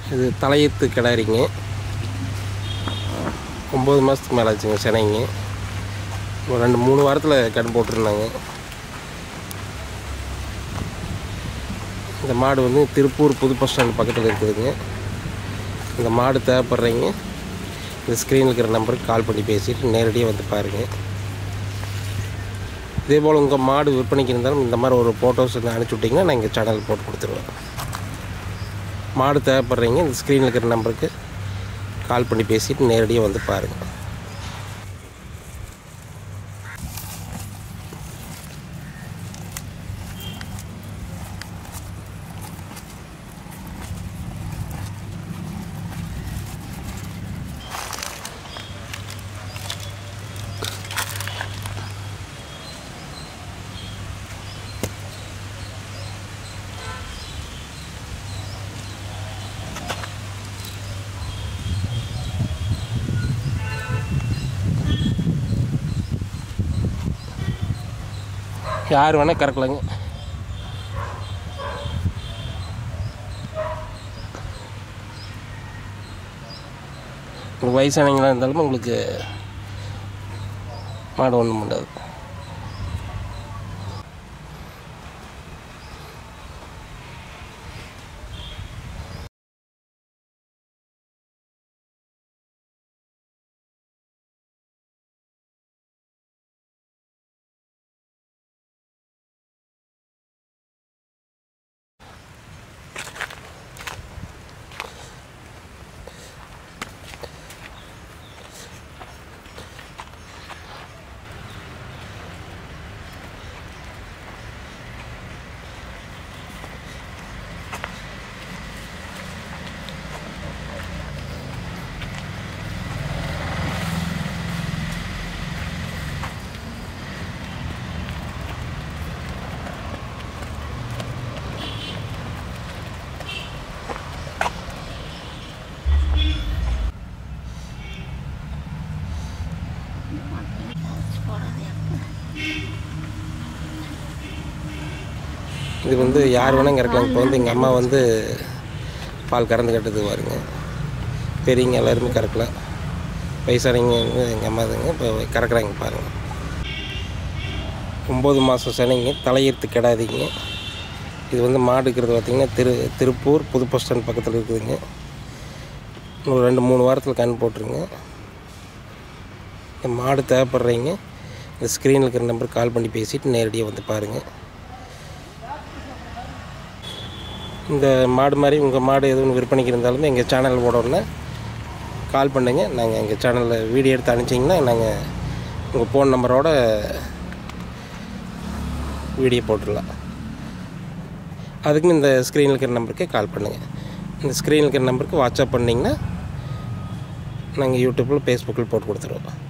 இது தலையீத்து கிடாரிங்க ஒம்பது மாதத்துக்கு மேலே ஆச்சுங்க சென்னைங்க ஒரு ரெண்டு மூணு வாரத்தில் கண் போட்டிருந்தாங்க இந்த மாடு வந்து திருப்பூர் புது பஸ் ஸ்டாண்ட் பக்கத்தில் இருக்குதுங்க இந்த மாடு தேவைப்படுறீங்க இந்த ஸ்க்ரீனில் இருக்கிற நம்பருக்கு கால் பண்ணி பேசிட்டு நேரடியாக வந்து பாருங்கள் இதே போல் உங்கள் மாடு விற்பனைக்கு இருந்தாலும் இந்த மாதிரி ஒரு ஃபோட்டோஸ் அனுப்பிச்சி விட்டிங்கன்னா நான் எங்கள் சேனல் போட்டு கொடுத்துருவேன் மாடு தேவைப்படுறீங்க இந்த ஸ்க்ரீனில் இருக்கிற நம்பருக்கு கால் பண்ணி பேசிட்டு நேரடியாக வந்து பாருங்கள் யார் வேணால் கறக்கலாங்க உங்களுக்கு வயசானவங்களாக இருந்தாலும் உங்களுக்கு மாடு ஒன்றும் பண்ணாது இது வந்து யார் வேணால் கறக்கலாம் இப்போ வந்து எங்கள் அம்மா வந்து பால் கறந்து கட்டுறதுக்கு வருங்க பெரியவங்க எல்லாருமே கறக்கலாம் வயசானவங்க வந்து எங்கள் அம்மா தாங்க இப்போ கறக்குறாங்க பாருங்கள் ஒம்பது மாதம் சனைங்க தலையெடுத்து கிடாதீங்க இது வந்து மாடு இருக்கிறது பார்த்திங்கன்னா திரு திருப்பூர் புது பஸ் ஸ்டாண்ட் பக்கத்தில் இருக்குதுங்க ஒரு ரெண்டு மூணு வாரத்தில் கண் போட்டுருங்க இந்த மாடு தேவைப்படுறீங்க இந்த ஸ்க்ரீனில் இருக்கிற நம்பருக்கு கால் பண்ணி பேசிட்டு நேரடியாக வந்து பாருங்கள் இந்த மாடு மாதிரி உங்கள் மாடு எதுவும் விற்பனைக்கு இருந்தாலுமே எங்கள் சேனல் ஓடணுன்னா கால் பண்ணுங்க நாங்கள் எங்கள் சேனலில் வீடியோ எடுத்து அனுப்பிச்சிங்கன்னா நாங்கள் உங்கள் ஃபோன் நம்பரோட வீடியோ போட்டுடலாம் அதுக்கும் இந்த ஸ்க்ரீனில் இருக்கிற நம்பருக்கே கால் பண்ணுங்கள் இந்த ஸ்க்ரீனில் இருக்கிற நம்பருக்கு வாட்ஸ்அப் பண்ணிங்கன்னா நாங்கள் யூடியூப்பில் ஃபேஸ்புக்கில் போட்டு கொடுத்துருவோம்